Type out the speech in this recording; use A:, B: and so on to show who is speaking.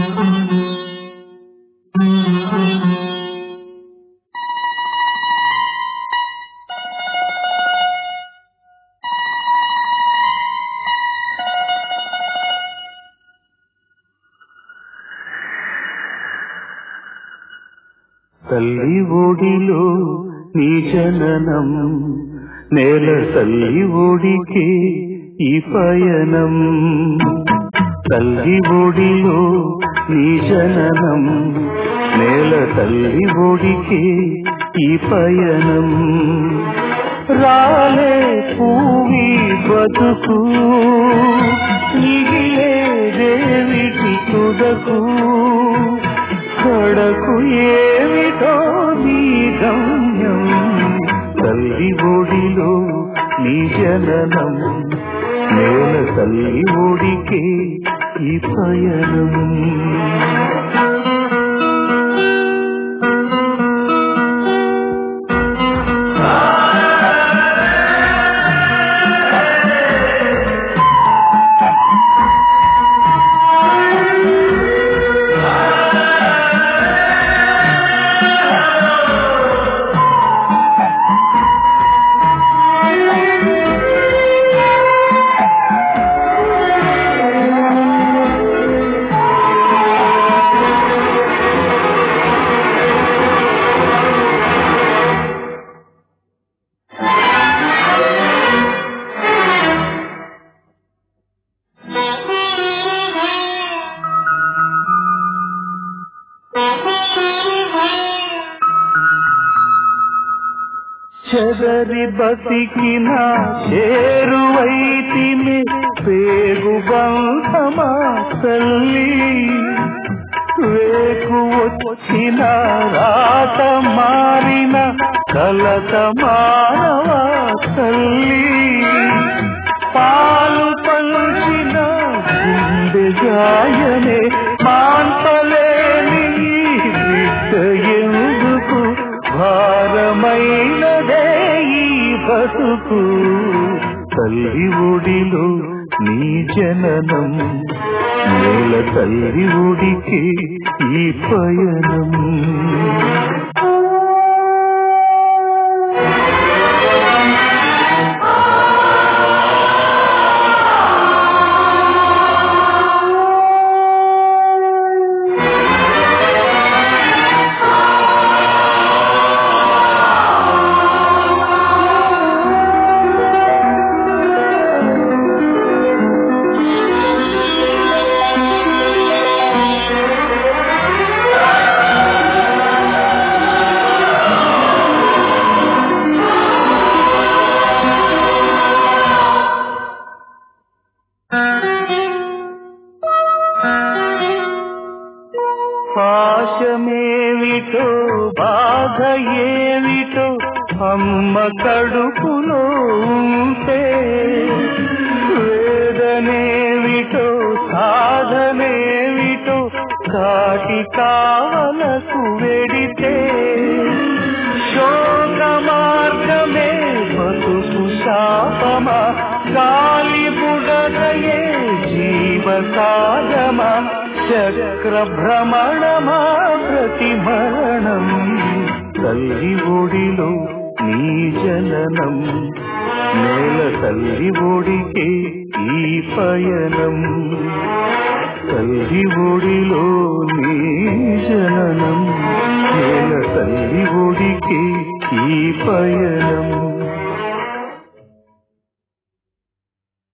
A: తల్లి ఒడిలో నీ జననం నేల తల్లి ఒడికి ఈ పయనం తల్లి ఒడిలో నీ జననం నేల తల్లి ఒడికి ఈ పయనం రాలే పూవి బతుకు మిగిలే దేవికి తుదకు కడకు ఏమిటో నీ గమ్యం తల్లి ఒడిలో నీ జననం నేల తల్లి ఒడికి ఈ పయనం చెదరి బతికిన చేరువైతిని పేగు బంధమా తల్లి వేకు వచ్చిన రాత మారిన కలత మానవా తల్లి పాలు పంచిన గుండె గాయనే మాన్పలేని ఈ బిడ్డ ఎందుకు భారమైనదే ఈ బతుకు తల్లి ఒడిలో నీ జననం నేల తల్లి ఒడికి ఈ పయనం పాశమేమిటో బాధ ఏమిటో అమ్మ కడుపులో ఉంటే వేదనేమిటో సాధనేమిటో కాటి కావలకు వెడితే శోక మార్గమే బతుకు శాపమా గాలి బుడగయే జీవకాలమా చక్ర భ్రమణమా ప్రతి మరణం తల్లి ఒడిలో నీ జననం నేల తల్లి ఒడికే ఈ పయనం తల్లి ఒడిలో నీ జననం నేల తల్లి ఒడికి ఈ పయనం